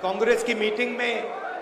कांग्रेस की मीटिंग में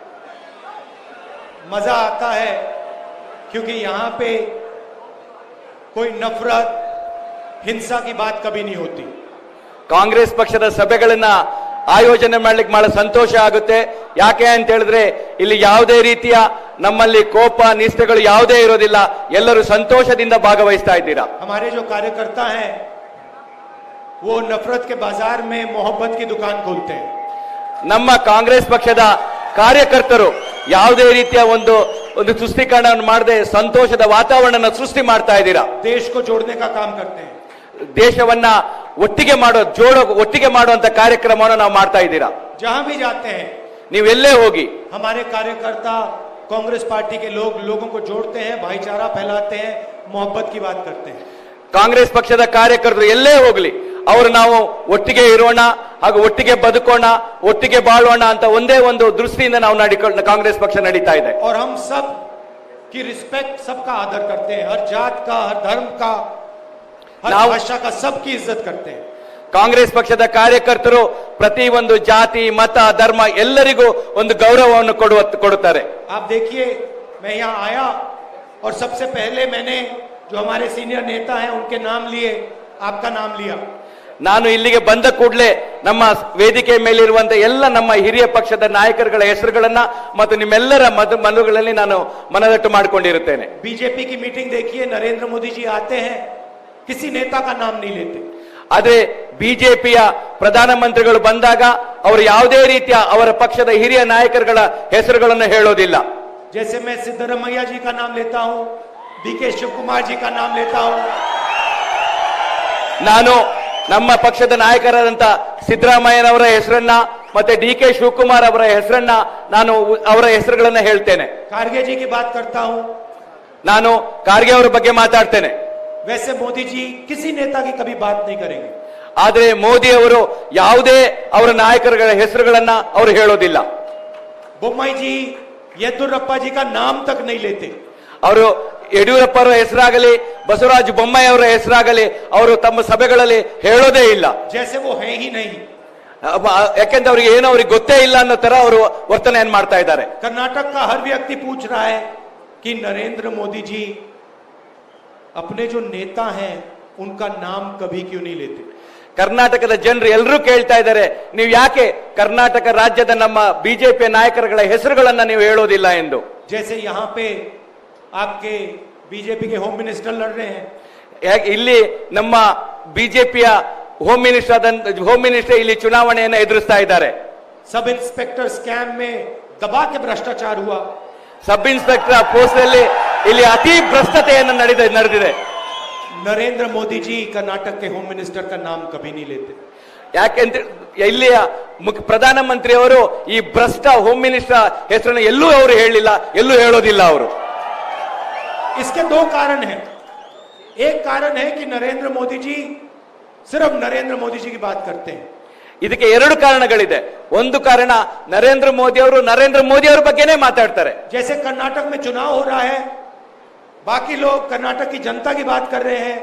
मजा आता है क्योंकि यहां पे कोई नफरत हिंसा की बात कभी नहीं होती ಕಾಂಗ್ರೆಸ್ ಪಕ್ಷದ ಸಭೆಗಳನ್ನ ಆಯೋಜನೆ ಮಾಡ್ಲಿಕ್ಕೆ ಬಹಳ ಸಂತೋಷ ಆಗುತ್ತೆ ಯಾಕೆ ಅಂತ ಹೇಳಿದ್ರೆ ಇಲ್ಲಿ ಯಾವುದೇ ರೀತಿಯ ನಮ್ಮಲ್ಲಿ ಕೋಪ ನಿಷ್ಠೆಗಳು ಯಾವುದೇ ಇರೋದಿಲ್ಲ ಎಲ್ಲರೂ ಸಂತೋಷದಿಂದ ಭಾಗವಹಿಸ್ತಾ ಇದ್ದೀರಾ हमारे जो कार्यकर्ता हैं वो नफरत के बाजार में मोहब्बत की दुकान खोलते हैं ನಮ್ಮ ಕಾಂಗ್ರೆಸ್ ಪಕ್ಷದ ಕಾರ್ಯಕರ್ತರು ಯಾವುದೇ ರೀತಿಯ ಒಂದು ಒಂದು ತುಷ್ಟೀಕರಣವನ್ನು ಮಾಡದೆ ಸಂತೋಷದ ವಾತಾವರಣ ಸೃಷ್ಟಿ ಮಾಡ್ತಾ ಇದ್ದೀರಾ देश को जोड़ने का काम करते हैं ದೇಶವನ್ನ ಒಟ್ಟಿಗೆ ಮಾಡೋ ಜೋಡೋ ಒಟ್ಟಿಗೆ ಮಾಡುವಂತ ಕಾರ್ಯಕ್ರಮವನ್ನು ನಾವು ಮಾಡ್ತಾ ಇದ್ದೀರಾ जहां भी जाते हैं ನೀವೆಲ್ಲೇ ಹೋಗಿ हमारे कार्यकर्ता कांग्रेस पार्टी के लोग लोगों को जोड़ते हैं भाईचारा फैलाते हैं मोहब्बत की बात करते हैं ಕಾಂಗ್ರೆಸ್ ಪಕ್ಷದ ಕಾರ್ಯಕರ್ತರು ಎಲ್ಲೇ ಹೋಗ್ಲಿ ಅವರು ನಾವು ಒಟ್ಟಿಗೆ ಇರೋಣ ಹಾಗೂ ಒಟ್ಟಿಗೆ ಬದುಕೋಣ ಒಟ್ಟಿಗೆ ಬಾಳೋಣ ಅಂತ ಒಂದೇ ಒಂದು ದೃಷ್ಟಿಯಿಂದ ನಾವು ನಡಿಕೊಂಡು ಕಾಂಗ್ರೆಸ್ ಪಕ್ಷ ನಡೀತಾ ಇದೆ और हम सब की रिस्पेक्ट सबका आदर करते हैं हर जात का हर धर्म का हर नाउ- भाषा का सबकी इज्जत करते हैं ಕಾಂಗ್ರೆಸ್ ಪಕ್ಷದ ಕಾರ್ಯಕರ್ತರು ಪ್ರತಿ ಒಂದು ಜಾತಿ ಮತ ಧರ್ಮ ಎಲ್ಲರಿಗೂ ಒಂದು ಗೌರವವನ್ನು ಕೊಡುವ ಕೊಡುತ್ತಾರೆ आप देखिए मैं यहाँ आया और सबसे पहले मैंने जो हमारे सीनियर नेता हैं उनके नाम लिए आपका नाम लिया ನಾನು ಇಲ್ಲಿಗೆ ಬಂದ ಕೂಡಲೇ ನಮ್ಮ ವೇದಿಕೆ ಮೇಲಿರುವಂತ ಎಲ್ಲ ನಮ್ಮ ಹಿರಿಯ ಪಕ್ಷದ ನಾಯಕರುಗಳ ಹೆಸರುಗಳನ್ನ ಮತ್ತು ನಿಮ್ಮೆಲ್ಲರ ಮದ ಮನಗಳಲ್ಲಿ ನಾನು ಮನದಟ್ಟು ಮಾಡಿಕೊಂಡಿರುತ್ತೇನೆ बीजेपी की मीटिंग देखिए नरेंद्र मोदी जी आते हैं किसी नेता का नाम नहीं लेते ಆದ್ರೆ ಬಿಜೆಪಿಯ ಪ್ರಧಾನಮಂತ್ರಿಗಳು ಬಂದಾಗ ಅವರು ಯಾವುದೇ ರೀತಿಯ ಅವರ ಪಕ್ಷದ ಹಿರಿಯ ನಾಯಕರುಗಳ ಹೆಸರುಗಳನ್ನು ಹೇಳೋದಿಲ್ಲ जैसे मैं सिद्धरमैया जी का नाम लेता हूं डीके शिव कुमार जी का नाम लेता हूं ನಾನು ನಮ್ಮ ಪಕ್ಷದ ನಾಯಕರಾದಂತ ಸಿದ್ದರಾಮಯ್ಯನವರ ಹೆಸರನ್ನ ಮತ್ತೆ ಡಿ ಕೆ ಶಿವಕುಮಾರ್ ಅವರ ಹೆಸರನ್ನ ನಾನು ಉ- ಅವರ ಹೆಸರುಗಳನ್ನ ಹೇಳ್ತೇನೆ कारगे जी की बात करता हूं ನಾನು ಖಾರ್ಗೆ ಅವರ ಬಗ್ಗೆ ಮಾತಾಡ್ತೇನೆ वैसे मोदी जी किसी नेता की कभी बात नहीं करेंगे ಆದ್ರೆ ಮೋದಿ ಅವರು ಯಾವುದೇ ಅವರ ನಾಯಕರುಗಳ ಹೆಸರುಗಳನ್ನ ಅವರು ಹೇಳೋದಿಲ್ಲ बोम्मई जी येदुरप्पा जी का नाम तक नहीं लेते ಅವರು ಯಡಿಯೂರಪ್ಪ ಅವರ ಹೆಸರಾಗಲಿ ಬಸವರಾಜ ಬೊಮ್ಮಾಯಿ ಅವರ ಹೆಸರಾಗಲಿ ಅವರು ತಮ್ಮ ಸಭೆಗಳಲ್ಲಿ ಹೇಳೋದೇ ಇಲ್ಲ जैसे वो है ही नहीं ಅಬ್ಬ- ಯಾಕೆಂದ್ರೆ ಅವ್ರಿಗೆ ಏನೋ ಅವ್ರಿಗೆ ಗೊತ್ತೇ ಇಲ್ಲ ಅನ್ನೋ ತರ ಅವರು ವರ್ತನೆಯನ್ನು ಮಾಡ್ತಾ ಇದ್ದಾರೆ कर्नाटक का हर व्यक्ति पूछ रहा है कि नरेंद्र मोदी जी अपने जो नेता हैं उनका नाम कभी क्यों नहीं लेते ಕರ್ನಾಟಕದ ಜನರು ಎಲ್ಲರೂ ಕೇಳ್ತಾ ಇದ್ದಾರೆ ನೀವು ಯಾಕೆ ಕರ್ನಾಟಕ ರಾಜ್ಯದ ನಮ್ಮ ಬಿಜೆಪಿ ನಾಯಕರುಗಳ ಹೆಸರುಗಳನ್ನ ನೀವು ಹೇಳೋದಿಲ್ಲ ಎಂದು जैसे यहाँ पे आपके बीजेपी के होम मिनिस्टर लड़ रहे हैं ಯಾಕೆ ಇಲ್ಲಿ ನಮ್ಮ ಬಿಜೆಪಿಯ ಹೋಮ್ ಮಿನಿಸ್ಟರ್ ಆದ ಹೋಮ್ ಮಿನಿಸ್ಟರ್ ಇಲ್ಲಿ ಚುನಾವಣೆಯನ್ನು ಎದುರಿಸ್ತಾ ಇದ್ದಾರೆ सब इंस्पेक्टर स्कैम में दबा के भ्रष्टाचार हुआ ಸಬ್ ಇನ್ಸ್ಪೆಕ್ಟರ್ ಪೋಸ್ಟ್ ಅಲ್ಲಿ ಇಲ್ಲಿ ಅತಿ ಭ್ರಷ್ಟತೆಯನ್ನು ನಡೆದ ನಡೆದಿದೆ नरेंद्र मोदी जी कर्नाटक के होम मिनिस्टर का नाम कभी नहीं लेते ಯಾಕೆಂದ್ರೆ ಇಲ್ಲಿಯ ಮುಖ್ಯ ಪ್ರಧಾನಮಂತ್ರಿ ಅವರು ಈ ಭ್ರಷ್ಟ ಹೋಮ್ ಮಿನಿಸ್ಟರ್ ಹೆಸರನ್ನು ಎಲ್ಲೂ ಅವರು ಹೇಳಿಲ್ಲ ಎಲ್ಲೂ ಹೇಳೋದಿಲ್ಲ ಅವರು इसके दो कारण हैं एक कारण है कि नरेंद्र मोदी जी सिर्फ नरेंद्र मोदी जी की बात करते हैं ಇದಕ್ಕೆ ಎರಡು ಕಾರಣಗಳಿದೆ ಒಂದು ಕಾರಣ ನರೇಂದ್ರ ಮೋದಿ ಅವರು ನರೇಂದ್ರ ಮೋದಿ ಅವರ ಬಗ್ಗೆನೇ ಮಾತಾಡ್ತಾರೆ जैसे कर्नाटक में चुनाव हो रहा है बाकी लोग कर्नाटक की जनता की बात कर रहे हैं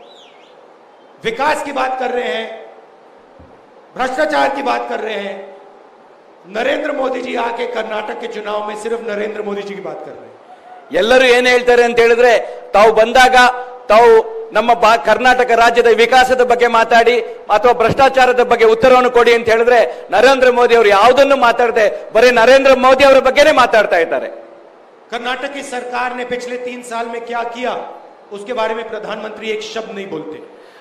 विकास की बात कर रहे हैं भ्रष्टाचार की बात कर रहे हैं नरेंद्र मोदी जी आके कर्नाटक के चुनाव में सिर्फ नरेंद्र मोदी जी की बात कर रहे हैं ಎಲ್ಲರೂ ಏನ್ ಹೇಳ್ತಾರೆ ಅಂತ ಹೇಳಿದ್ರೆ ತಾವು ಬಂದಾಗ ತಾವು ನಮ್ಮ ಬಾ ಕರ್ನಾಟಕ ರಾಜ್ಯದ ವಿಕಾಸದ ಬಗ್ಗೆ ಮಾತಾಡಿ ಅಥವಾ ಭ್ರಷ್ಟಾಚಾರದ ಬಗ್ಗೆ ಉತ್ತರವನ್ನು ಕೊಡಿ ಅಂತ ಹೇಳಿದ್ರೆ ನರೇಂದ್ರ ಮೋದಿ ಅವರು ಯಾವುದನ್ನು ಮಾತಾಡದೆ ಬರೀ ನರೇಂದ್ರ ಮೋದಿ ಅವರ ಬಗ್ಗೆನೇ ಮಾತಾಡ್ತಾ ಇದ್ದಾರೆ कर्नाटक की सरकार ने पिछले तीन साल में क्या किया उसके बारे में प्रधानमंत्री एक शब्द नहीं बोलते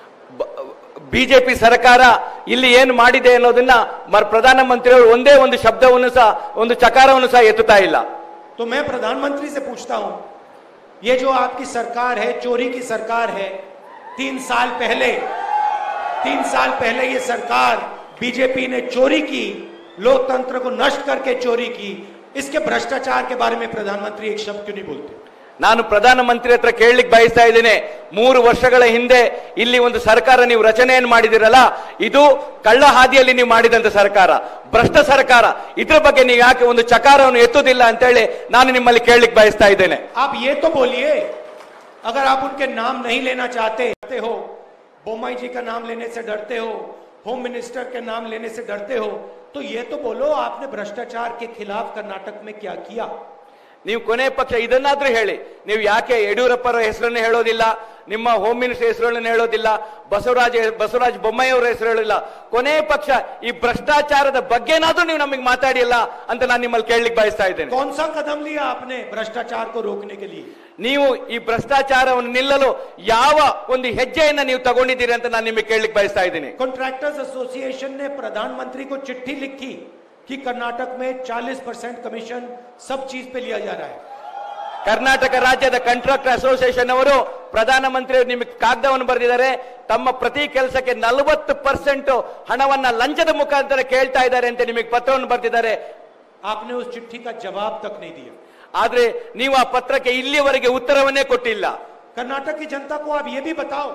ಬಿಜೆಪಿ ಸರ್ಕಾರ ಇಲ್ಲಿ ಏನು ಮಾಡಿದೆ ಅನ್ನೋದನ್ನ ಮ- ಪ್ರಧಾನಮಂತ್ರಿಯವರು ಒಂದೇ ಒಂದು ಶಬ್ದವನ್ನು ಸಹ ಒಂದು ಚಕಾರವನ್ನು ಸಹ ಎತ್ತುತ್ತಾ ಇಲ್ಲ तो मैं प्रधानमंत्री से पूछता हूं ये जो आपकी सरकार है चोरी की सरकार है तीन साल पहले तीन साल पहले ये सरकार बीजेपी ने चोरी की लोकतंत्र को नष्ट करके चोरी की इसके भ्रष्टाचार के बारे में प्रधानमंत्री एक शब्द क्यों नहीं बोलते ನಾನು ಪ್ರಧಾನಮಂತ್ರಿ ಹತ್ರ ಕೇಳಲಿಕ್ಕೆ ಬಯಸ್ತಾ ಇದ್ದೇನೆ ಮೂರು ವರ್ಷಗಳ ಹಿಂದೆ ಇಲ್ಲಿ ಒಂದು ಸರ್ಕಾರ ನೀವು ರಚನೆಯನ್ನು ಮಾಡಿದಿರಲ್ಲ ಇದು ಕಳ್ಳ ಹಾದಿಯಲ್ಲಿ ನೀವು ಮಾಡಿದಂತ ಸರ್ಕಾರ ಭ್ರಷ್ಟ ಸರ್ಕಾರ ಇದ್ರ ಬಗ್ಗೆ ನೀವು ಯಾಕೆ ಒಂದು ಚಕಾರವನ್ನು ಎತ್ತುದಿಲ್ಲ ಅಂತೇಳಿ ನಾನು ನಿಮ್ಮಲ್ಲಿ ಕೇಳಲಿಕ್ಕೆ ಬಯಸ್ತಾ ಇದ್ದೇನೆ आप ये तो बोलिए अगर आप उनके नाम नहीं लेना चाहते हो बोम्मई जी का नाम लेने से डरते हो होम मिनिस्टर के नाम लेने से डरते हो तो ये तो बोलो आपने भ्रष्टाचार के खिलाफ कर्नाटक में क्या किया ನೀವು ಕೊನೆ ಪಕ್ಷ ಇದನ್ನಾದ್ರೂ ಹೇಳಿ ನೀವು ಯಾಕೆ ಯಡಿಯೂರಪ್ಪರ ಹೆಸರನ್ನು ಹೇಳೋದಿಲ್ಲ ನಿಮ್ಮ ಹೋಮ್ ಮಿನಿಸ್ಟರ್ ಹೆಸರುಗಳನ್ನು ಹೇಳೋದಿಲ್ಲ ಬಸವರಾಜ ಬಸವರಾಜ ಬೊಮ್ಮಾಯಿ ಅವರ ಹೆಸರು ಹೇಳೋದಿಲ್ಲ ಕೊನೆ ಪಕ್ಷ ಈ ಭ್ರಷ್ಟಾಚಾರದ ಬಗ್ಗೆನಾದ್ರೂ ನೀವು ನಮಗೆ ಮಾತಾಡಿಲ್ಲ ಅಂತ ನಾನು ನಿಮ್ಮಲ್ಲಿ ಕೇಳಲಿಕ್ಕೆ ಬಯಸ್ತಾ ಇದ್ದೇನೆ कौन सा कदम लिया आपने भ्रष्टाचार को रोकने के लिए ನೀವು ಈ ಭ್ರಷ್ಟಾಚಾರವನ್ನು ನಿಲ್ಲಲು ಯಾವ ಒಂದು ಹೆಜ್ಜೆಯನ್ನ ನೀವು ತಗೊಂಡಿದ್ದೀರಿ ಅಂತ ನಾನು ನಿಮಗೆ ಕೇಳಲಿಕ್ಕೆ ಬಯಸ್ತಾ ಇದ್ದೀನಿ कॉन्ट्रैक्टर्स एसोसिएशन ने प्रधानमंत्री को चिट्ठी लिखी कि कर्नाटक में 40 परसेंट कमीशन सब चीज पे लिया जा रहा है ಕರ್ನಾಟಕ ರಾಜ್ಯದ ಕಾಂಟ್ರಾಕ್ಟರ್ ಅಸೋಸಿಯೇಷನ್ ಅವರು ಪ್ರಧಾನಮಂತ್ರಿ ನಿಮಗೆ ಕಾಗದವನ್ನು ಬರೆದಿದ್ದಾರೆ ತಮ್ಮ ಪ್ರತಿ ಕೆಲಸಕ್ಕೆ ನಲವತ್ತು ಪರ್ಸೆಂಟ್ ಹಣವನ್ನ ಲಂಚದ ಮುಖಾಂತರ ಕೇಳ್ತಾ ಇದ್ದಾರೆ ಅಂತ ನಿಮಗೆ ಪತ್ರವನ್ನು ಬರೆದಿದ್ದಾರೆ आपने उस चिट्ठी का जवाब तक नहीं दिया ಆದ್ರೆ ನೀವು ಆ ಪತ್ರಕ್ಕೆ ಇಲ್ಲಿಯವರೆಗೆ ಉತ್ತರವನ್ನೇ ಕೊಟ್ಟಿಲ್ಲ कर्नाटक की जनता को आप ये भी बताओ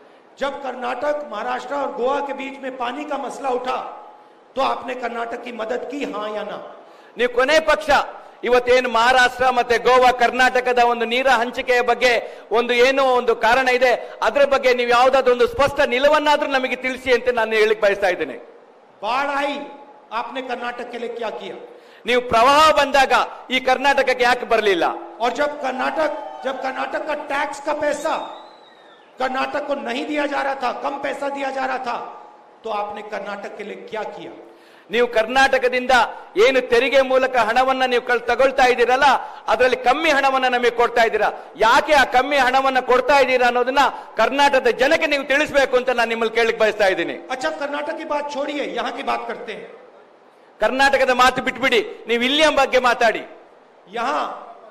जब कर्नाटक महाराष्ट्र और गोवा के बीच में पानी का मसला उठा तो आपने कर्नाटक की मदद की हाँ या ना ನೀವು ಕೊನೆ ಪಕ್ಷ ಇವತ್ತೇನು ಮಹಾರಾಷ್ಟ್ರ ಮತ್ತೆ ಗೋವಾ ಕರ್ನಾಟಕದ ಒಂದು ನೀರ ಹಂಚಿಕೆಯ ಬಗ್ಗೆ ಒಂದು ಏನೋ ಒಂದು ಕಾರಣ ಇದೆ ಅದರ ಬಗ್ಗೆ ನೀವು ಯಾವುದಾದ್ರೂ ಒಂದು ಸ್ಪಷ್ಟ ನಿಲುವನ್ನಾದ್ರೂ ನಮಗೆ ತಿಳಿಸಿ ಅಂತ ನಾನು ಹೇಳಿಕ್ ಬಯಸ್ತಾ ಇದ್ದೇನೆ बाढ़ आई आपने कर्नाटक के लिए क्या किया ನೀವು ಪ್ರವಾಹ ಬಂದಾಗ ಈ ಕರ್ನಾಟಕಕ್ಕೆ ಯಾಕೆ ಬರಲಿಲ್ಲ और जब कर्नाटक जब कर्नाटक का टैक्स का पैसा कर्नाटक को नहीं दिया जा रहा था कम पैसा दिया जा रहा था तो आपने कर्नाटक के लिए क्या किया ನೀವು ಕರ್ನಾಟಕದಿಂದ ಏನು ತೆರಿಗೆ ಮೂಲಕ ಹಣವನ್ನ ನೀವು ಕಳ್ ತಗೊಳ್ತಾ ಇದ್ದೀರಲ್ಲ ಅದರಲ್ಲಿ ಕಮ್ಮಿ ಹಣವನ್ನ ನಮಗೆ ಕೊಡ್ತಾ ಇದ್ದೀರಾ ಯಾಕೆ ಆ ಕಮ್ಮಿ ಹಣವನ್ನ ಕೊಡ್ತಾ ಇದ್ದೀರಾ ಅನ್ನೋದನ್ನ ಕರ್ನಾಟಕದ ಜನಕ್ಕೆ ನೀವು ತಿಳಿಸಬೇಕು ಅಂತ ನಾನು ನಿಮ್ಮಲ್ಲಿ ಕೇಳಲಿಕ್ಕೆ ಬಯಸ್ತಾ ಇದ್ದೀನಿ अच्छा कर्नाटक की बात छोड़िए यहां की बात करते हैं ಕರ್ನಾಟಕದ ಮಾತು ಬಿಟ್ಬಿಡಿ ನೀವು ಇಲ್ಲಿಯ ಬಗ್ಗೆ ಮಾತಾಡಿ यहां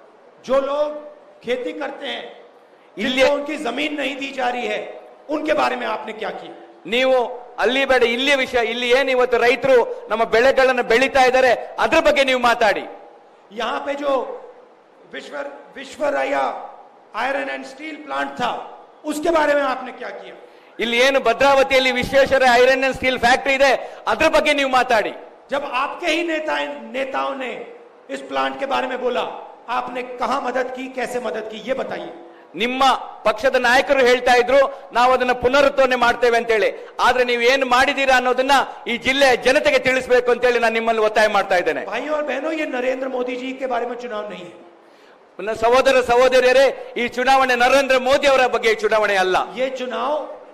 जो लोग खेती करते हैं इल्ली- जिनको उनकी जमीन नहीं दी जा रही है उनके बारे में आपने क्या किया ನೀವು ಅಲ್ಲಿ ಬೇಡ ಇಲ್ಲಿಯ ವಿಷಯ ಇಲ್ಲಿ ಏನು ಇವತ್ತು ರೈತರು ನಮ್ಮ ಬೆಳೆಗಳನ್ನು ಬೆಳೀತಾ ಇದ್ದಾರೆ ಅದ್ರ ಬಗ್ಗೆ ನೀವು ಮಾತಾಡಿ यहां पे जो विश्व Visvesvaraya iron and steel plant था उसके बारे में आपने क्या किया ಇಲ್ಲಿ ಏನು ಭದ್ರಾವತಿಯಲ್ಲಿ Visvesvaraya iron and steel factory ಇದೆ ಅದ್ರ ಬಗ್ಗೆ ನೀವು ಮಾತಾಡಿ जब आपके ही नेता नेताओं ने इस प्लांट के बारे में बोला आपने कहा मदद की कैसे मदद की ये बताइए ನಿಮ್ಮ ಪಕ್ಷದ ನಾಯಕರು ಹೇಳ್ತಾ ಇದ್ರು ನಾವು ಅದನ್ನ ಪುನರುತ್ಥಾನೆ ಮಾಡ್ತೇವೆ ಅಂತೇಳಿ ಆದ್ರೆ ನೀವು ಏನು ಮಾಡಿದೀರಾ ಅನ್ನೋದನ್ನ ಈ ಜಿಲ್ಲೆಯ ಜನತೆಗೆ ತಿಳಿಸಬೇಕು ಅಂತೇಳಿ ನಾನು ನಿಮ್ಮಲ್ಲಿ ಒತ್ತಾಯ ಮಾಡ್ತಾ ಇದ್ದೇನೆ भाइयों और बहनों ये नरेंद्र मोदी जी के बारे में चुनाव नहीं है ನನ್ನ ಸಹೋದರ ಸಹೋದರಿಯರೇ ಈ ಚುನಾವಣೆ ನರೇಂದ್ರ ಮೋದಿ ಅವರ ಬಗ್ಗೆ ಈ ಚುನಾವಣೆ ಅಲ್ಲ ये चुनाव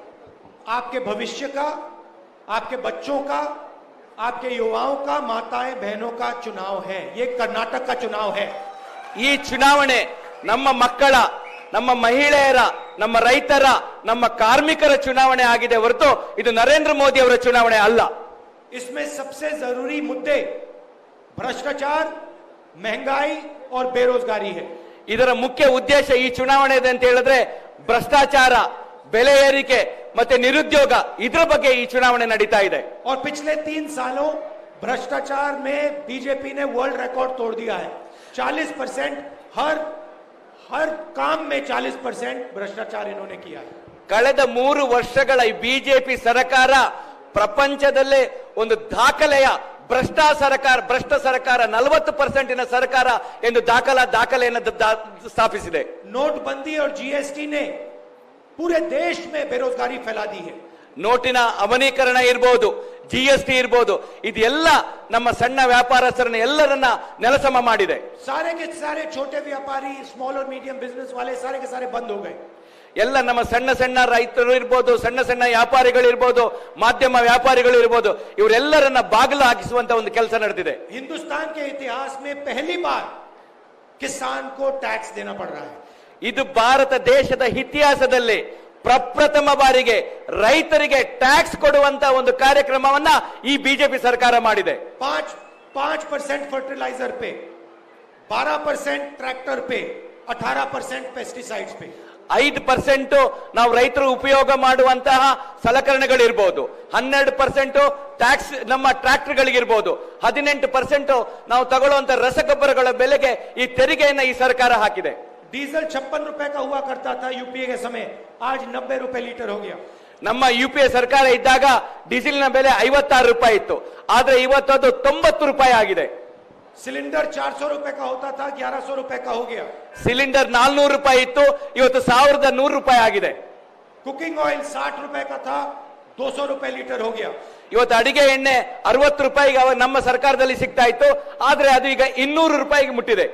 आपके भविष्य का आपके बच्चों का आपके युवाओं का माताएं बहनों का चुनाव है ये कर्नाटक का चुनाव है ಈ ಚುನಾವಣೆ ನಮ್ಮ ಮಕ್ಕಳ ನಮ್ಮ ಮಹಿಳೆಯರ ನಮ್ಮ ರೈತರ ನಮ್ಮ ಕಾರ್ಮಿಕರ ಚುನಾವಣೆ ಆಗಿದೆ ಹೊರತು ಇದು ನರೇಂದ್ರ ಮೋದಿ ಅವರ ಚುನಾವಣೆ ಅಲ್ಲ इसमें सबसे जरूरी मुद्दे भ्रष्टाचार महंगाई और बेरोजगारी है ಇದರ ಮುಖ್ಯ ಉದ್ದೇಶ ಈ ಚುನಾವಣೆ ಇದೆ ಅಂತ ಹೇಳಿದ್ರೆ ಭ್ರಷ್ಟಾಚಾರ ಬೆಲೆ ಏರಿಕೆ ಮತ್ತೆ ನಿರುದ್ಯೋಗ ಇದ್ರ ಬಗ್ಗೆ ಈ ಚುನಾವಣೆ ನಡೀತಾ ಇದೆ और पिछले तीन सालों भ्रष्टाचार में बीजेपी ने वर्ल्ड रिकॉर्ड तोड़ दिया है 40 परसेंट हर हर काम में 40 परसेंट भ्रष्टाचार इन्होंने किया है ಕಳೆದ ಮೂರು ವರ್ಷಗಳ ಈ ಬಿಜೆಪಿ ಸರ್ಕಾರ ಪ್ರಪಂಚದಲ್ಲೇ ಒಂದು ದಾಖಲೆಯ ಭ್ರಷ್ಟ ಸರ್ಕಾರ ಭ್ರಷ್ಟ ಸರ್ಕಾರ ನಲವತ್ತು ಪರ್ಸೆಂಟಿನ ಸರ್ಕಾರ ಎಂದು ದಾಖಲಾ ದಾಖಲೆಯನ್ನು ದ- ದಾ- ಸ್ಥಾಪಿಸಿದೆ नोटबंदी और जीएसटी ने पूरे देश में बेरोजगारी फैला दी है ನೋಟಿನ ಅಮನೀಕರಣ ಇರ್ಬೋದು ಜಿ ಎಸ್ ಟಿ ಇರ್ಬೋದು ಇದೆಲ್ಲ ನಮ್ಮ ಸಣ್ಣ ವ್ಯಾಪಾರಸ್ಥರನ್ನ ಎಲ್ಲರನ್ನ ನೆಲಸಮ ಮಾಡಿದೆ सारे के सारे छोटे व्यापारी स्मॉल और मीडियम बिजनेस वाले सारे के सारे बंद हो गए ಎಲ್ಲ ನಮ್ಮ ಸಣ್ಣ ಸಣ್ಣ ರೈತರು ಇರ್ಬೋದು ಸಣ್ಣ ಸಣ್ಣ ವ್ಯಾಪಾರಿಗಳು ಇರ್ಬೋದು ಮಾಧ್ಯಮ ವ್ಯಾಪಾರಿಗಳು ಇರ್ಬೋದು ಇವರೆಲ್ಲರನ್ನ ಬಾಗಿಲು ಹಾಕಿಸುವಂತ ಒಂದು ಕೆಲಸ ನಡೆದಿದೆ हिंदुस्तान के इतिहास में पहली बार किसान को टैक्स देना पड़ रहा है ಇದು ಭಾರತ ದೇಶದ ಇತಿಹಾಸದಲ್ಲಿ ಪ್ರಪ್ರಥಮ ಬಾರಿಗೆ ರೈತರಿಗೆ ಟ್ಯಾಕ್ಸ್ ಕೊಡುವಂತ ಒಂದು ಕಾರ್ಯಕ್ರಮವನ್ನ ಈ ಬಿಜೆಪಿ ಸರ್ಕಾರ ಮಾಡಿದೆ पांच पांच परसेंट फर्टिलाइजर पे बारह परसेंट ट्रैक्टर पे अठारह परसेंट पेस्टिसाइड्स पे ಐದು ಪರ್ಸೆಂಟ್ ನಾವು ರೈತರು ಉಪಯೋಗ ಮಾಡುವಂತಹ ಸಲಕರಣೆಗಳಿರ್ಬೋದು ಹನ್ನೆರಡು ಪರ್ಸೆಂಟ್ ಟ್ಯಾಕ್ಸ್ ನಮ್ಮ ಟ್ರಾಕ್ಟರ್ಗಳಿಗಿರ್ಬೋದು ಹದಿನೆಂಟು ಪರ್ಸೆಂಟ್ ನಾವು ತಗೊಳ್ಳುವಂತ ರಸಗೊಬ್ಬರಗಳ ಬೆಲೆಗೆ ಈ ತೆರಿಗೆಯನ್ನ ಈ ಸರ್ಕಾರ ಹಾಕಿದೆ डीजल छप्पन रुपए का हुआ करता था यूपीए के समय आज नब्बे रुपए लीटर हो गया ನಮ್ಮ ಯು ಪಿ ಎ ಸರ್ಕಾರ ಇದ್ದಾಗ ಡೀಸೆಲ್ನ ಬೆಲೆ ಐವತ್ತಾರು ರೂಪಾಯಿ ಇತ್ತು ಆದ್ರೆ ಇವತ್ತು ಅದು ತೊಂಬತ್ತು ರೂಪಾಯಿ ಆಗಿದೆ सिलेंडर चार सौ रुपए का होता था ग्यारह सौ रुपए का हो गया ಸಿಲಿಂಡರ್ ನಾಲ್ನೂರು ರೂಪಾಯಿ ಇತ್ತು ಇವತ್ತು ಸಾವಿರದ ನೂರು ರೂಪಾಯಿ ಆಗಿದೆ कुकिंग ऑयल साठ रुपए का था दो सौ रुपए लीटर हो गया ಇವತ್ತು ಅಡಿಗೆ ಎಣ್ಣೆ ಅರವತ್ತು ರೂಪಾಯಿಗೆ ಅವ ನಮ್ಮ ಸರ್ಕಾರದಲ್ಲಿ ಸಿಗ್ತಾ ಇತ್ತು ಆದ್ರೆ ಅದು ಈಗ ಇನ್ನೂರು ರೂಪಾಯಿಗೆ ಮುಟ್ಟಿದೆ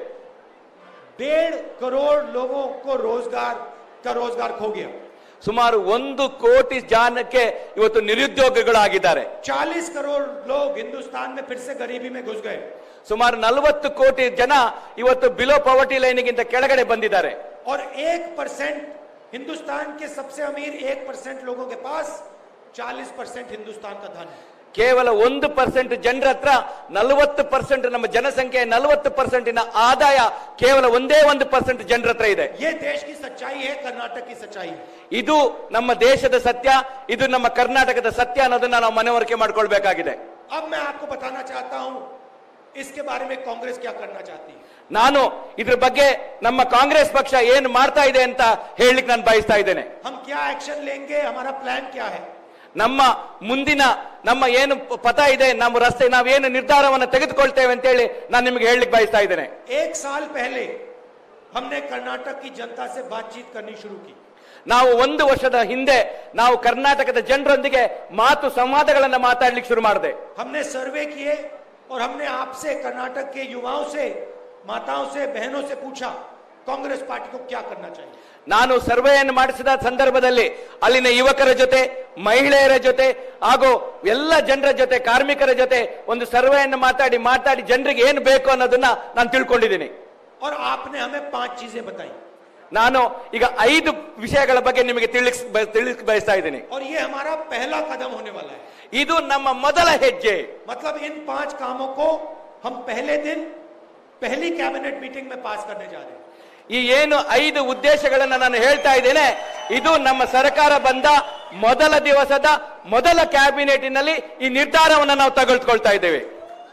डेढ़ करोड़ लोगों को रोजगार का रोजगार खो गया ಸುಮಾರು ಒಂದು ಕೋಟಿ ಜನಕ್ಕೆ ಇವತ್ತು ನಿರುದ್ಯೋಗಿಗಳಾಗಿದ್ದಾರೆ चालीस करोड़ लोग हिंदुस्तान में फिर से गरीबी में घुस गए ಸುಮಾರು ನಲವತ್ತು ಕೋಟಿ ಜನ ಇವತ್ತು ಬಿಲೋ ಪವರ್ಟಿ ಲೈನ್ಗಿಂತ ಕೆಳಗಡೆ ಬಂದಿದ್ದಾರೆ और एक परसेंट हिंदुस्तान के सबसे अमीर एक परसेंट लोगों के पास चालीस परसेंट हिंदुस्तान का धन है ಕೇವಲ ಒಂದು ಪರ್ಸೆಂಟ್ ಜನರ ಹತ್ರ ನಲವತ್ತು ಪರ್ಸೆಂಟ್ ನಮ್ಮ ಜನಸಂಖ್ಯೆ ನಲವತ್ತು ಪರ್ಸೆಂಟಿನ ಆದಾಯ ಕೇವಲ ಒಂದೇ ಒಂದು ಪರ್ಸೆಂಟ್ ಜನರ ಹತ್ರ ಇದೆ ये देश की सच्चाई है कर्नाटक की सच्चाई है ಇದು ನಮ್ಮ ದೇಶದ ಸತ್ಯ ಇದು ನಮ್ಮ ಕರ್ನಾಟಕದ ಸತ್ಯ ಅನ್ನೋದನ್ನ ನಾವು ಮನವರಿಕೆ ಮಾಡ್ಕೊಳ್ಬೇಕಾಗಿದೆ अब मैं आपको बताना चाहता हूं इसके बारे में कांग्रेस क्या करना चाहती है ನಾನು ಇದ್ರ ಬಗ್ಗೆ ನಮ್ಮ ಕಾಂಗ್ರೆಸ್ ಪಕ್ಷ ಏನು ಮಾಡ್ತಾ ಇದೆ ಅಂತ ಹೇಳಲಿಕ್ಕೆ ನಾನು ಬಯಸ್ತಾ ಇದ್ದೇನೆ हम क्या एक्शन लेंगे हमारा प्लान क्या है ನಮ್ಮ ಮುಂದಿನ ನಮ್ಮ ಏನು ಪ- ಪಥ ಇದೆ ನಮ್ಮ ರಸ್ತೆ ನಾವೇನು ನಿರ್ಧಾರವನ್ನು ತೆಗೆದುಕೊಳ್ತೇವೆ ಅಂತೇಳಿ ನಾನು ನಿಮಗೆ ಹೇಳಲಿಕ್ಕೆ ಬಯಸ್ತಾ ಇದ್ದೇನೆ एक साल पहले हमने कर्नाटक की जनता से बातचीत करनी शुरू की ನಾವು ಒಂದು ವರ್ಷದ ಹಿಂದೆ ನಾವು ಕರ್ನಾಟಕದ ಜನರೊಂದಿಗೆ ಮಾತು ಸಂವಾದಗಳನ್ನ ಮಾತಾಡ್ಲಿಕ್ಕೆ ಶುರು ಮಾಡಿದೆ हमने सर्वे किए और हमने आपसे कर्नाटक के युवाओं से माताओं से बहनों से पूछा कांग्रेस पार्टी को क्या करना चाहिए ನಾನು ಸರ್ವೆಯನ್ನು ಮಾಡಿಸಿದ ಸಂದರ್ಭದಲ್ಲಿ ಅಲ್ಲಿನ ಯುವಕರ ಜೊತೆ ಮಹಿಳೆಯರ ಜೊತೆ ಹಾಗೂ ಎಲ್ಲ ಜನರ ಜೊತೆ ಕಾರ್ಮಿಕರ ಜೊತೆ ಒಂದು ಸರ್ವೆಯನ್ನು ಮಾತಾಡಿ ಮಾತಾಡಿ ಜನರಿಗೆ ಏನು ಬೇಕು ಅನ್ನೋದನ್ನ ನಾನು ತಿಳ್ಕೊಂಡಿದ್ದೀನಿ और आपने हमें पांच चीजें बताई ನಾನು ಈಗ ಐದು ವಿಷಯಗಳ ಬಗ್ಗೆ ನಿಮಗೆ ತಿಳಿಸ್ ತಿಳಿಸ್ ಬಯಸ್ತಾ ಇದ್ದೀನಿ और ये हमारा पहला कदम होने वाला है ಇದು ನಮ್ಮ ಮೊದಲ ಹೆಜ್ಜೆ मतलब इन पांच कामों को हम पहले दिन पहली कैबिनेट मीटिंग में पास करने जा रहे हैं ಈ ಏನು ಐದು ಉದ್ದೇಶಗಳನ್ನ ನಾನು ಹೇಳ್ತಾ ಇದ್ದೇನೆ ಇದು ನಮ್ಮ ಸರ್ಕಾರ ಬಂದ ಮೊದಲ ದಿವಸದ ಮೊದಲ ಕ್ಯಾಬಿನೆಟ್ನಲ್ಲಿ ಈ ನಿರ್ಧಾರವನ್ನು ನಾವು ತೆಗೆದುಕೊಳ್ತಾ ಇದ್ದೇವೆ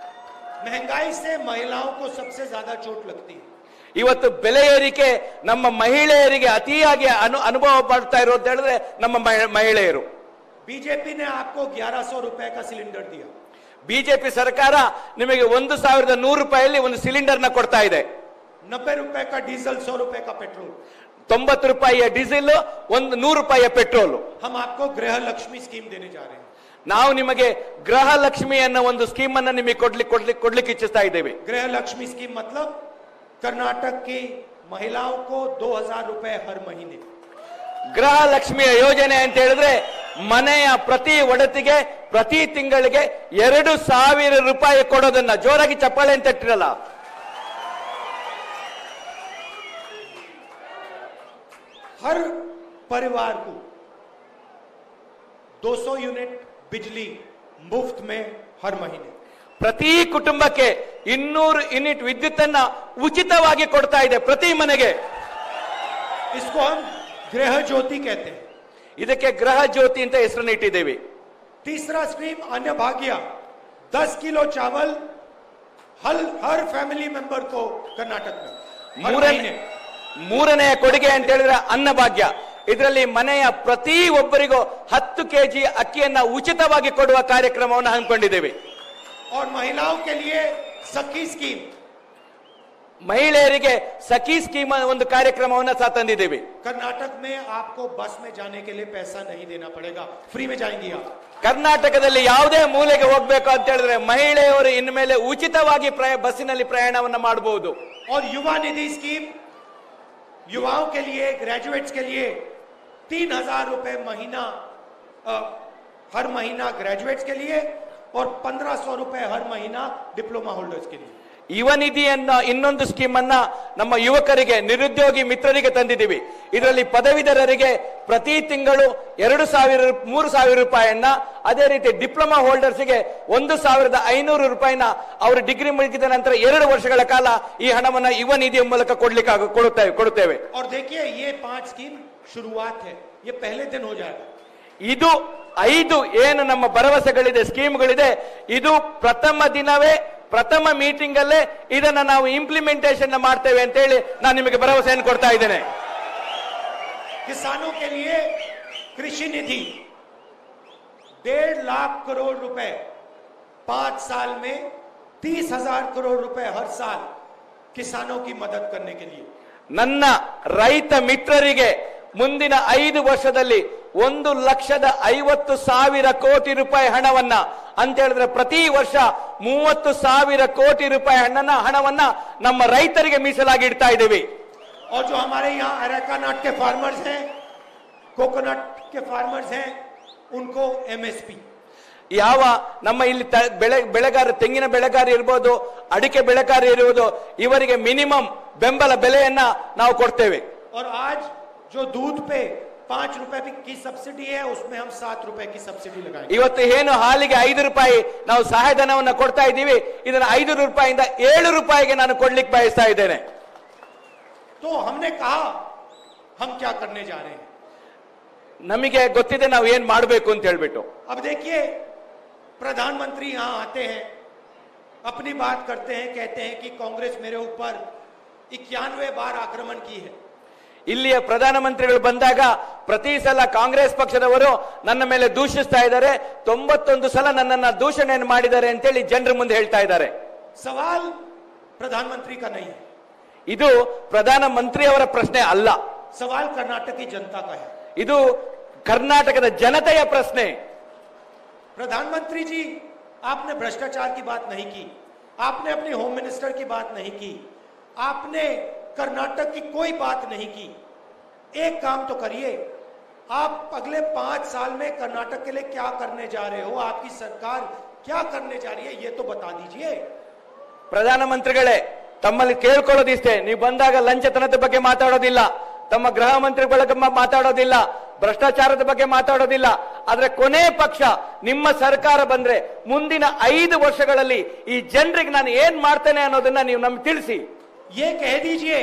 महंगाई से महिलाओं को सबसे ज्यादा चोट लगती है ಇವತ್ತು ಬೆಲೆ ಏರಿಕೆ ನಮ್ಮ ಮಹಿಳೆಯರಿಗೆ ಅತಿಯಾಗಿ ಅನು ಅನುಭವ ಪಡ್ತಾ ಇರೋದು ಹೇಳಿದ್ರೆ ನಮ್ಮ ಮಹಿ- ಮಹಿಳೆಯರು बीजेपी ने आपको 1100 रुपए का सिलेंडर दिया ಬಿಜೆಪಿ ಸರ್ಕಾರ ನಿಮಗೆ ಒಂದು ಸಾವಿರದ ನೂರು ರೂಪಾಯಿಯಲ್ಲಿ ಒಂದು ಸಿಲಿಂಡರ್ನ ಕೊಡ್ತಾ ಇದೆ नब्बे रुपए का डीजल सौ रुपए का पेट्रोल ತೊಂಬತ್ತು ರೂಪಾಯಿಯ ಡೀಸೆಲ್ ಒಂದು ನೂರು ರೂಪಾಯಿಯ ಪೆಟ್ರೋಲ್ हम आपको गृह लक्ष्मी स्कीम देने जा रहे हैं ನಾವು ನಿಮಗೆ ಗೃಹ ಲಕ್ಷ್ಮಿ ಅನ್ನೋ ಒಂದು ಸ್ಕೀಮ್ ಅನ್ನ ನಿಮಗೆ ಕೊಡ್ಲಿಕ್ಕೆ ಕೊಡ್ಲಿಕ್ಕೆ ಕೊಡ್ಲಿಕ್ಕೆ ಇಚ್ಛಿಸ್ತಾ ಇದ್ದೇವೆ गृह लक्ष्मी स्कीम मतलब कर्नाटक की महिलाओं को 2000 रुपए हर महीने ಗೃಹ ಲಕ್ಷ್ಮಿಯ ಯೋಜನೆ ಅಂತ ಹೇಳಿದ್ರೆ ಮನೆಯ ಪ್ರತಿ ಒಡತಿಗೆ ಪ್ರತಿ ತಿಂಗಳಿಗೆ ಎರಡು ಸಾವಿರ ರೂಪಾಯಿ ಕೊಡೋದನ್ನ ಜೋರಾಗಿ ಚಪ್ಪಾಳೆ ಅಂತ ಇಟ್ಟಿರಲ್ಲ हर परिवार को 200 यूनिट बिजली मुफ्त में हर महीने ಪ್ರತಿ ಕುಟುಂಬಕ್ಕೆ ಇನ್ನೂರು ಯೂನಿಟ್ ವಿದ್ಯುತ್ತನ್ನ ಉಚಿತವಾಗಿ ಕೊಡ್ತಾ ಇದೆ ಪ್ರತಿ ಮನೆಗೆ इसको हम गृह ज्योति कहते हैं ಇದಕ್ಕೆ ಗೃಹ ಜ್ಯೋತಿ ಅಂತ ಹೆಸರನ್ನು ಇಟ್ಟಿದ್ದೇವೆ तीसरा स्कीम अन्य भाग्य 10 किलो चावल हर हर फैमिली मेंबर को कर्नाटक में हर ಮೂರನೇ महीने ಮೂರನೆಯ ಕೊಡುಗೆ ಅಂತ ಹೇಳಿದ್ರೆ ಅನ್ನಭಾಗ್ಯ ಇದರಲ್ಲಿ ಮನೆಯ ಪ್ರತಿ ಒಬ್ಬರಿಗೂ ಹತ್ತು ಕೆಜಿ ಅಕ್ಕಿಯನ್ನ ಉಚಿತವಾಗಿ ಕೊಡುವ ಕಾರ್ಯಕ್ರಮವನ್ನು ಹಮ್ಮಿಕೊಂಡಿದ್ದೇವೆ और महिलाओं के लिए सखी स्कीम ಮಹಿಳೆಯರಿಗೆ ಸಖಿ ಸ್ಕೀಮ್ ಒಂದು ಕಾರ್ಯಕ್ರಮವನ್ನು ಸಹ ತಂದಿದ್ದೇವೆ कर्नाटक में आपको बस में जाने के लिए पैसा नहीं देना पड़ेगा फ्री में जाएंगी आप ಕರ್ನಾಟಕದಲ್ಲಿ ಯಾವುದೇ ಮೂಲೆಗೆ ಹೋಗ್ಬೇಕು ಅಂತ ಹೇಳಿದ್ರೆ ಮಹಿಳೆಯರು ಇನ್ಮೇಲೆ ಉಚಿತವಾಗಿ ಪ್ರಯ- ಬಸ್ಸಿನಲ್ಲಿ ಪ್ರಯಾಣವನ್ನ ಮಾಡಬಹುದು और युवा निधि स्कीम युवाओं के लिए ग्रेजुएट्स के लिए तीन हजार रुपए महीना अ, हर महीना ग्रेजुएट्स के लिए और पंद्रह सौ रुपए हर महीना डिप्लोमा होल्डर्स के लिए ಯುವ ನಿಧಿಯನ್ನ ಇನ್ನೊಂದು ಸ್ಕೀಮ್ ಅನ್ನ ನಮ್ಮ ಯುವಕರಿಗೆ ನಿರುದ್ಯೋಗಿ ಮಿತ್ರರಿಗೆ ತಂದಿದ್ದೀವಿ ಇದರಲ್ಲಿ ಪದವೀಧರರಿಗೆ ಪ್ರತಿ ತಿಂಗಳು ಎರಡು ಸಾವಿರ ರೂ- ಮೂರು ಸಾವಿರ ರೂಪಾಯಿಯನ್ನ ಅದೇ ರೀತಿ ಡಿಪ್ಲೊಮಾ ಹೋಲ್ಡರ್ಸ್ಗೆ ಒಂದು ಸಾವಿರದ ಐನೂರು ರೂಪಾಯಿನ ಅವರು ಡಿಗ್ರಿ ಮುಗಿದ ನಂತರ ಎರಡು ವರ್ಷಗಳ ಕಾಲ ಈ ಹಣವನ್ನ ಯುವ ನಿಧಿಯ ಮೂಲಕ ಕೊಡ್ಲಿಕ್ಕೆ ಆಗ- ಕೊಡುತ್ತೇವೆ ಕೊಡುತ್ತೇವೆ और देखिए ये पांच स्कीम शुरुआत है ये पहले दिन हो जाएगा ಇದು ಐದು ಏನು ನಮ್ಮ ಭರವಸೆಗಳಿದೆ ಸ್ಕೀಮ್ಗಳಿದೆ ಇದು ಪ್ರಥಮ ದಿನವೇ ಪ್ರಥಮ ಮೀಟಿಂಗ್ ಅಲ್ಲೇ ಇದನ್ನ ನಾವು ಇಂಪ್ಲಿಮೆಂಟೇಷನ್ ಮಾಡ್ತೇವೆ ಅಂತ ಹೇಳಿ ನಾನು ನಿಮಗೆ ಭರವಸೆಯನ್ನು ಕೊಡ್ತಾ ಇದ್ದೇನೆ किसानों के लिए कृषि निधि डेढ़ लाख करोड़ रुपए पांच साल में तीस हजार करोड़ रुपए हर साल किसानों की मदद करने के लिए ನನ್ನ ರೈತ ಮಿತ್ರರಿಗೆ ಮುಂದಿನ ಐದು ವರ್ಷದಲ್ಲಿ ಒಂದು ಲಕ್ಷದ ಐವತ್ತು ಸಾವಿರ ಕೋಟಿ ರೂಪಾಯಿ ಹಣವನ್ನ ಅಂತ ಹೇಳಿದ್ರೆ ಪ್ರತಿ ವರ್ಷ ಮೂವತ್ತು ಸಾವಿರ ಕೋಟಿ ರೂಪಾಯಿ ಹಣ್ಣನ್ನ ಹಣವನ್ನ ನಮ್ಮ ರೈತರಿಗೆ ಮೀಸಲಾಗಿ ಇಡ್ತಾ ಇದ್ದೀವಿ और जो हमारे यहाँ अरेकानाट के फार्मर्स हैं कोकोनट के फार्मर्स हैं उनको एमएसपी ಯಾವ ನಮ್ಮ ಇಲ್ಲಿ ತ- ಬೆಳೆ ಬೆಳೆಗಾರ ತೆಂಗಿನ ಬೆಳೆಗಾರ ಇರ್ಬೋದು ಅಡಿಕೆ ಬೆಳೆಗಾರ ಇರುವುದು ಇವರಿಗೆ ಮಿನಿಮಮ್ ಬೆಂಬಲ ಬೆಲೆಯನ್ನ ನಾವು ಕೊಡ್ತೇವೆ और आज जो दूध पे पांच रुपए भी- की सब्सिडी है उसमें हम सात रुपए की सब्सिडी लगाएंगे ಇವತ್ತು ಏನು ಹಾಲಿಗೆ ಐದು ರೂಪಾಯಿ ನಾವು ಸಹಾಯಧನವನ್ನ ಕೊಡ್ತಾ ಇದ್ದೀವಿ ಇದನ್ನ ಐದು ರೂಪಾಯಿಂದ ಏಳು ರೂಪಾಯಿಗೆ ನಾನು ಕೊಡ್ಲಿಕ್ಕೆ ಬಯಸ್ತಾ ಇದ್ದೇನೆ तो हमने कहा हम क्या करने जा रहे हैं ನಮಗೆ ಗೊತ್ತಿದೆ ನಾವು ಏನ್ ಮಾಡಬೇಕು ಅಂತ ಹೇಳ್ಬಿಟ್ಟು अब देखिए प्रधानमंत्री यहां आते हैं अपनी बात करते हैं कहते हैं कि कांग्रेस मेरे ऊपर इक्यानवे बार आक्रमण की है ಇಲ್ಲಿಯ ಪ್ರಧಾನಮಂತ್ರಿಗಳು ಬಂದಾಗ ಪ್ರತಿ ಸಲ ಕಾಂಗ್ರೆಸ್ ಪಕ್ಷದವರು ನನ್ನ ಮೇಲೆ ದೂಷಿಸ್ತಾ ಇದ್ದಾರೆ ತೊಂಬತ್ತೊಂದು ಸಲ ನನ್ನನ್ನ ದೂಷಣೆಯನ್ನು ಮಾಡಿದ್ದಾರೆ ಅಂತೇಳಿ ಜನರ ಮುಂದೆ ಹೇಳ್ತಾ ಇದ್ದಾರೆ सवाल प्रधानमंत्री का नहीं है ಇದು ಪ್ರಧಾನಮಂತ್ರಿಯವರ ಪ್ರಶ್ನೆ ಅಲ್ಲ सवाल कर्नाटक की जनता का है ಇದು ಕರ್ನಾಟಕದ ಜನತೆಯ ಪ್ರಶ್ನೆ प्रधानमंत्री जी आपने भ्रष्टाचार की बात नहीं की आपने अपने होम मिनिस्टर की बात नहीं की आपने कर्नाटक की कोई बात नहीं की एक काम तो करिए आप अगले पांच साल में कर्नाटक के लिए क्या करने जा रहे हो आपकी सरकार क्या करने जा रही है ये तो बता दीजिए ಪ್ರಧಾನಮಂತ್ರಿಗಳೇ ತಮ್ಮಲ್ಲಿ ಕೇಳ್ಕೊಳ್ಳೋದಿಷ್ಟೇ ನೀವು ಬಂದಾಗ ಲಂಚತನದ ಬಗ್ಗೆ ಮಾತಾಡೋದಿಲ್ಲ ತಮ್ಮ ಗೃಹ ಮಂತ್ರಿ ಬಳಗ ಮಾತಾಡೋದಿಲ್ಲ ಭ್ರಷ್ಟಾಚಾರದ ಬಗ್ಗೆ ಮಾತಾಡೋದಿಲ್ಲ ಆದ್ರೆ ಕೊನೆ ಪಕ್ಷ ನಿಮ್ಮ ಸರ್ಕಾರ ಬಂದ್ರೆ ಮುಂದಿನ ಐದು ವರ್ಷಗಳಲ್ಲಿ ಈ ಜನರಿಗೆ ನಾನು ಏನ್ ಮಾಡ್ತೇನೆ ಅನ್ನೋದನ್ನ ನೀವು ನಮ್ಗೆ ತಿಳಿಸಿ ये कह दीजिए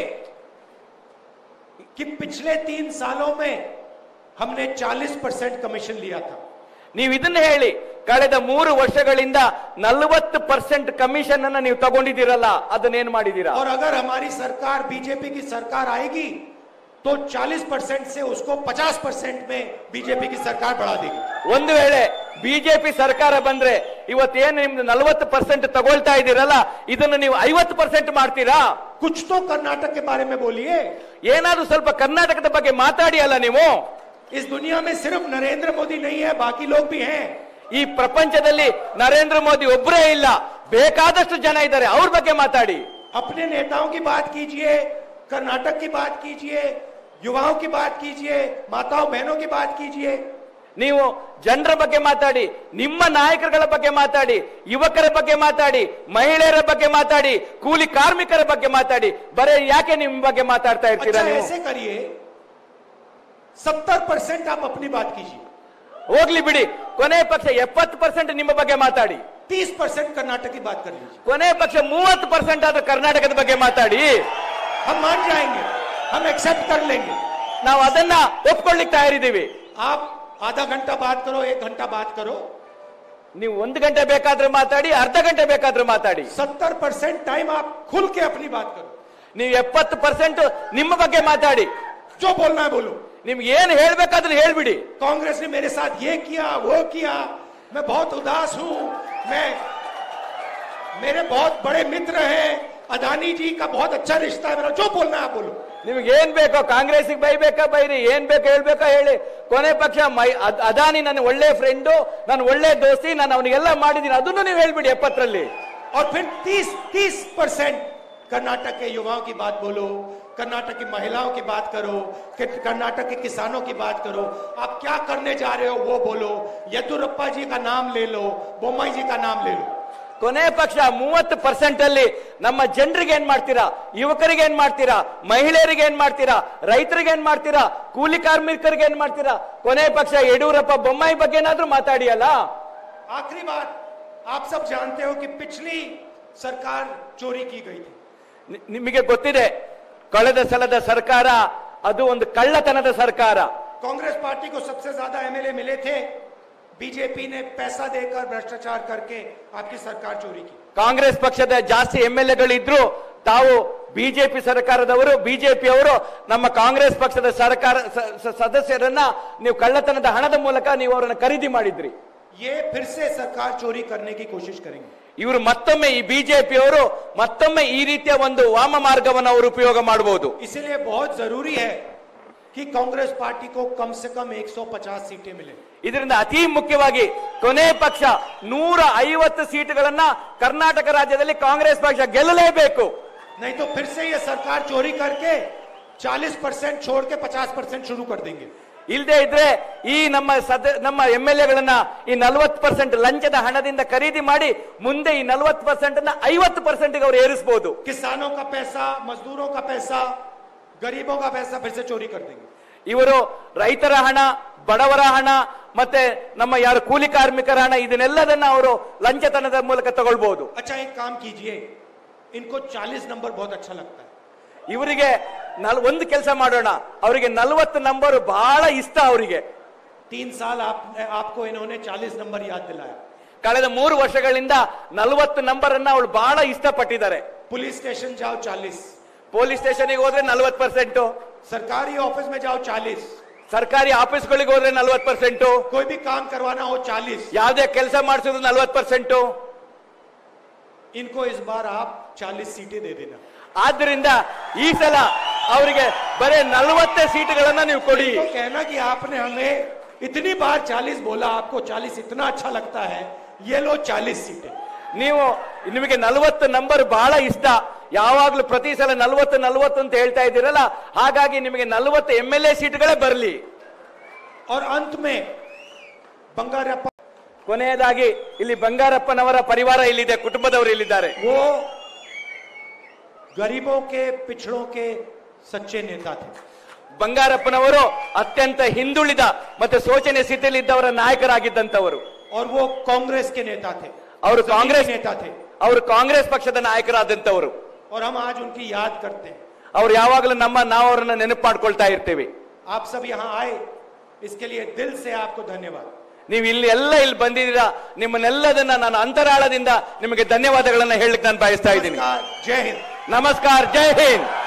कि पिछले तीन सालों में हमने 40 परसेंट कमीशन लिया था ನೀವು ಇದನ್ನ ಹೇಳಿ ಕಳೆದ ಮೂರು ವರ್ಷಗಳಿಂದ ನಲವತ್ತು ಪರ್ಸೆಂಟ್ ಕಮಿಷನ್ ಅನ್ನ ನೀವು ತಗೊಂಡಿದ್ದೀರಲ್ಲ ಅದನ್ನೇನ್ ಮಾಡಿದ್ದೀರಾ और अगर हमारी सरकार बीजेपी की सरकार आएगी तो 40 परसेंट से उसको 50 परसेंट में बीजेपी की सरकार बढ़ा देगी ಒಂದು ವೇಳೆ ಬಿಜೆಪಿ ಸರ್ಕಾರ ಬಂದ್ರೆ ಇವತ್ತೇನು ನಿಮ್ದು ನಲವತ್ತು ಪರ್ಸೆಂಟ್ ತಗೊಳ್ತಾ ಇದ್ದೀರಲ್ಲ ಇದನ್ನು ನೀವು ಐವತ್ತು ಪರ್ಸೆಂಟ್ ಮಾಡ್ತೀರಾ कुछ तो कर्नाटक के बारे में बोलिए ಏನಾದ್ರೂ ಸ್ವಲ್ಪ ಕರ್ನಾಟಕದ ಬಗ್ಗೆ ಮಾತಾಡಿ ಅಲ್ಲ ನೀವು इस दुनिया में सिर्फ नरेंद्र मोदी नहीं है बाकी लोग भी हैं ಈ ಪ್ರಪಂಚದಲ್ಲಿ ನರೇಂದ್ರ ಮೋದಿ ಒಬ್ಬರೇ ಇಲ್ಲ ಬೇಕಾದಷ್ಟು ಜನ ಇದ್ದಾರೆ ಅವ್ರ ಬಗ್ಗೆ ಮಾತಾಡಿ अपने नेताओं की बात कीजिए कर्नाटक की बात कीजिए युवाओं की बात कीजिए माताओं बहनों की बात कीजिए ನೀವು ಜನರ ಬಗ್ಗೆ ಮಾತಾಡಿ ನಿಮ್ಮ ನಾಯಕರುಗಳ ಬಗ್ಗೆ ಮಾತಾಡಿ ಯುವಕರ ಬಗ್ಗೆ ಮಾತಾಡಿ ಮಹಿಳೆಯರ ಬಗ್ಗೆ ಮಾತಾಡಿ ಕೂಲಿ ಕಾರ್ಮಿಕರ ಬಗ್ಗೆ ಮಾತಾಡಿ ಬರೇ ಯಾಕೆ ನಿಮ್ ಬಗ್ಗೆ ಮಾತಾಡ್ತಾ ಇರ್ತೀರಾ अच्छा ನೀವು ऐसे करिए सत्तर परसेंट आप अपनी बात कीजिए ಹೋಗ್ಲಿ ಬಿಡಿ ಕೊನೆ ಪಕ್ಷ ಎಪ್ಪತ್ತು ಪರ್ಸೆಂಟ್ ನಿಮ್ಮ ಬಗ್ಗೆ ಮಾತಾಡಿ तीस परसेंट कर्नाटक की बात कर लीजिए ಕೊನೆ ಪಕ್ಷ ಮೂವತ್ತು ಪರ್ಸೆಂಟ್ ಆದ್ರೂ ಕರ್ನಾಟಕದ ಬಗ್ಗೆ ಮಾತಾಡಿ हम मान जाएंगे हम एक्सेप्ट कर लेंगे ನಾವು ಅದನ್ನ ಒಪ್ಕೊಳ್ಳಿಕ್ ತಯಾರಿದ್ದೀವಿ आप आधा घंटा बात करो एक घंटा बात करो ನೀವು ಒಂದು ಗಂಟೆ ಬೇಕಾದ್ರೂ ಮಾತಾಡಿ ಅರ್ಧ ಗಂಟೆ ಬೇಕಾದ್ರೂ ಮಾತಾಡಿ सत्तर परसेंट टाइम आप खुल के अपनी बात करो ನೀವು ಎಪ್ಪತ್ತು ಪರ್ಸೆಂಟ್ ನಿಮ್ಮ ಬಗ್ಗೆ ಮಾತಾಡಿ जो बोलना है बोलो ನಿಮ್ಗೆ ಏನ್ ಹೇಳ್ಬೇಕಾದ್ರೂ ಹೇಳ್ಬಿಡಿ कांग्रेस ने मेरे साथ ये किया वो किया मैं बहुत उदास हूं मैं मेरे बहुत बड़े मित्र हैं अदानी जी का बहुत अच्छा रिश्ता है मेरा जो बोलना है आप बोलो ನಿಮ್ಗೆ ಏನ್ ಬೇಕೋ ಕಾಂಗ್ರೆಸ್ಗೆ ಬೈಬೇಕಾ ಬೈರಿ ಏನ್ ಬೇಕೋ ಹೇಳ್ಬೇಕಾ ಹೇಳಿ ಕೊನೆ ಪಕ್ಷ ಮೈ ಅದ್- ಅದಾನಿ ನನ್ನ ಒಳ್ಳೆ ಫ್ರೆಂಡು ನನ್ನ ಒಳ್ಳೆ ದೋಸ್ತಿ ನಾನು ಅವನಿಗೆಲ್ಲ ಮಾಡಿದ್ದೀನಿ ಅದನ್ನು ನೀವು ಹೇಳ್ಬಿಡಿ ಎಪ್ಪತ್ತರಲ್ಲಿ और फिर 30 30 परसेंट कर्नाटक के युवाओं की बात बोलो कर्नाटक की महिलाओं की बात करो कि कर्नाटक के किसानों की बात करो आप क्या करने जा रहे हो वो बोलो येदुरप्पा जी का नाम ले लो बोम्मई जी का नाम ले लो ಕೊನೆ ಪಕ್ಷ ಮೂವತ್ತು ಪರ್ಸೆಂಟ್ ಅಲ್ಲಿ ನಮ್ಮ ಜನರಿಗೆ ಏನ್ ಮಾಡ್ತೀರಾ ಯುವಕರಿಗೆ ಏನ್ ಮಾಡ್ತೀರಾ ಮಹಿಳೆಯರಿಗೆ ಏನ್ ಮಾಡ್ತೀರಾ ರೈತರಿಗೆ ಏನ್ ಮಾಡ್ತೀರಾ ಕೂಲಿ ಕಾರ್ಮಿಕರಿಗೆ ಏನ್ ಮಾಡ್ತೀರಾ ಕೊನೆ ಪಕ್ಷ ಯಡಿಯೂರಪ್ಪ ಬೊಮ್ಮಾಯಿ ಬಗ್ಗೆ ಏನಾದ್ರೂ ಮಾತಾಡಿ ಅಲ್ಲ आखिरी बात आप सब जानते हो कि पिछली सरकार चोरी की गई थी ನಿ- ನಿಮಗೆ ಗೊತ್ತಿದೆ ಕಳೆದ ಸಲದ ಸರ್ಕಾರ ಅದು ಒಂದು ಕಳ್ಳತನದ ಸರ್ಕಾರ कांग्रेस पार्टी को सबसे ज्यादा एमएलए मिले थे बीजेपी ने पैसा देकर भ्रष्टाचार करके आपकी सरकार चोरी की ಕಾಂಗ್ರೆಸ್ ಪಕ್ಷದ ಜಾಸ್ತಿ ಎಂ ಎಲ್ ಎಗಳಿದ್ರು ತಾವು ಬಿಜೆಪಿ ಸರ್ಕಾರದವರು ಬಿಜೆಪಿ ಅವರು ನಮ್ಮ ಕಾಂಗ್ರೆಸ್ ಪಕ್ಷದ ಸರ್ಕಾರ ಸ- ಸ- ಸದಸ್ಯರನ್ನ ನೀವು ಕಳ್ಳತನದ ಹಣದ ಮೂಲಕ ನೀವು ಅವರನ್ನ ಖರೀದಿ ಮಾಡಿದ್ರಿ ये फिर से सरकार चोरी करने की कोशिश करेंगे ಇವರು ಮತ್ತೊಮ್ಮೆ ಈ ಬಿಜೆಪಿ ಅವರು ಮತ್ತೊಮ್ಮೆ ಈ ರೀತಿಯ ಒಂದು ವಾಮ ಮಾರ್ಗವನ್ನು ಅವರು ಉಪಯೋಗ ಮಾಡಬಹುದು इसीलिए बहुत जरूरी है कि कांग्रेस पार्टी को कम से कम 150 सीटें मिले ಇದರಿಂದ ಅತಿ ಮುಖ್ಯವಾಗಿ ಕೊನೆ ಪಕ್ಷ ನೂರ ಐವತ್ತು ಸೀಟುಗಳನ್ನ ಕರ್ನಾಟಕ ರಾಜ್ಯದಲ್ಲಿ ಕಾಂಗ್ರೆಸ್ ಪಕ್ಷ ಗೆಲ್ಲಲೇಬೇಕು नहीं तो फिर से ये सरकार चोरी करके 40 परसेंट छोड़ के 50 परसेंट शुरू कर देंगे ಇಲ್ಲದೆ ಇದ್ರೆ ಈ ನಮ್ಮ ಸದ ನಮ್ಮ ಎಂ ಎಲ್ ಎಗಳನ್ನ ಈ ನಲವತ್ತು ಪರ್ಸೆಂಟ್ ಲಂಚದ ಹಣದಿಂದ ಖರೀದಿ ಮಾಡಿ ಮುಂದೆ ಈ ನಲವತ್ತು ಪರ್ಸೆಂಟ್ ಅನ್ನ ಐವತ್ತು ಪರ್ಸೆಂಟ್ ಅವರು ಏರಿಸಬಹುದು किसानों का पैसा मजदूरों का पैसा गरीबों का पैसा फिर से चोरी कर देंगे ಇವರು ರೈತರ ಹಣ ಬಡವರ ಹಣ ಮತ್ತೆ ನಮ್ಮ ಯಾರು ಕೂಲಿ ಕಾರ್ಮಿಕರ ಹಣ ಇದನ್ನೆಲ್ಲದನ್ನ ಅವರು ಲಂಚತನದ ಮೂಲಕ ತಗೊಳ್ಬಹುದು अच्छा एक काम कीजिए इनको 40 नंबर बहुत अच्छा लगता है ಇವರಿಗೆ ನಲ್ ಒಂದು ಕೆಲಸ ಮಾಡೋಣ ಅವರಿಗೆ ನಲವತ್ತು ನಂಬರ್ ಬಹಳ ಇಷ್ಟ ಅವರಿಗೆ तीन साल आप आपको इन्होंने 40 नंबर याद दिलाया ಕಳೆದ ಮೂರು ವರ್ಷಗಳಿಂದ ನಲವತ್ತು ನಂಬರ್ ಅನ್ನ ಅವಳು ಬಹಳ ಇಷ್ಟಪಟ್ಟಿದ್ದಾರೆ पुलिस स्टेशन जाओ 40 ಪೊಲೀಸ್ ಸ್ಟೇಷನ್ಗೆ ಹೋದ್ರೆ ನಲವತ್ತು ಪರ್ಸೆಂಟ್ सरकारी ऑफिस में जाओ 40 ಸರ್ಕಾರಿ ಆಫೀಸ್ಗಳಿಗೆ ಹೋದ್ರೆ ನಲವತ್ತು ಪರ್ಸೆಂಟ್ कोई भी काम करवाना हो 40 ಯಾವುದೇ ಕೆಲಸ ಮಾಡಿಸಿದ್ರು ನಲವತ್ತು ಪರ್ಸೆಂಟ್ इनको इस बार आप 40 सीटें दे देना ಆದ್ರಿಂದ ಈ ಸಲ ಅವರಿಗೆ ಬರೇ ನಲವತ್ತೇ ಸೀಟುಗಳನ್ನ ನೀವು ಕೊಡಿ तो कहना कि आपने हमें इतनी बार 40 बोला आपको 40 इतना अच्छा लगता है ये लो 40 सीटें ನೀವು ನಿಮಗೆ ನಲವತ್ತು ನಂಬರ್ ಬಹಳ ಇಷ್ಟ ಯಾವಾಗ್ಲೂ ಪ್ರತಿ ಸಲ ನಲವತ್ತು ನಲವತ್ತು ಅಂತ ಹೇಳ್ತಾ ಇದ್ದೀರಲ್ಲ ಹಾಗಾಗಿ ನಿಮಗೆ ನಲವತ್ತು ಎಂ ಎಲ್ ಎ ಸೀಟ್ಗಳೇ ಬರಲಿ और अंत में बंगारप्पा ಕೊನೆಯದಾಗಿ ಇಲ್ಲಿ ಬಂಗಾರಪ್ಪನವರ ಪರಿವಾರ ಇಲ್ಲಿದೆ ಕುಟುಂಬದವರು ಇಲ್ಲಿದ್ದಾರೆ वो गरीबों के पिछड़ों के सच्चे नेता थे ಬಂಗಾರಪ್ಪನವರು ಅತ್ಯಂತ ಹಿಂದುಳಿದ ಮತ್ತೆ ಶೋಚನೀಯ ಸ್ಥಿತಿಯಲ್ಲಿದ್ದವರ ನಾಯಕರಾಗಿದ್ದಂತವರು और वो कांग्रेस के नेता थे ಅವರು जमीनी ಕಾಂಗ್ರೆಸ್ नेता थे ಅವರು ಕಾಂಗ್ರೆಸ್ ಪಕ್ಷದ ನಾಯಕರಾದಂತವರು और हम आज उनकी याद करते हैं ಅವ್ರು ಯಾವಾಗಲೂ ನಮ್ಮ ನಾವು ಅವರನ್ನ ನೆನಪು ಮಾಡ್ಕೊಳ್ತಾ ಇರ್ತೀವಿ आप सब यहाँ आए इसके लिए दिल से आपको धन्यवाद ನೀವು ಇಲ್ಲಿ ಎಲ್ಲ ಇಲ್ಲಿ ಬಂದಿದ್ದೀರಾ ನಿಮ್ಮನ್ನೆಲ್ಲದನ್ನ ನಾನು ಅಂತರಾಳದಿಂದ ನಿಮಗೆ ಧನ್ಯವಾದಗಳನ್ನ ಹೇಳಲಿಕ್ಕೆ ನಾನು ಬಯಸ್ತಾ ಇದ್ದೀನಿ नमस्कार जय हिंद ನಮಸ್ಕಾರ ಜೈ ಹಿಂದ್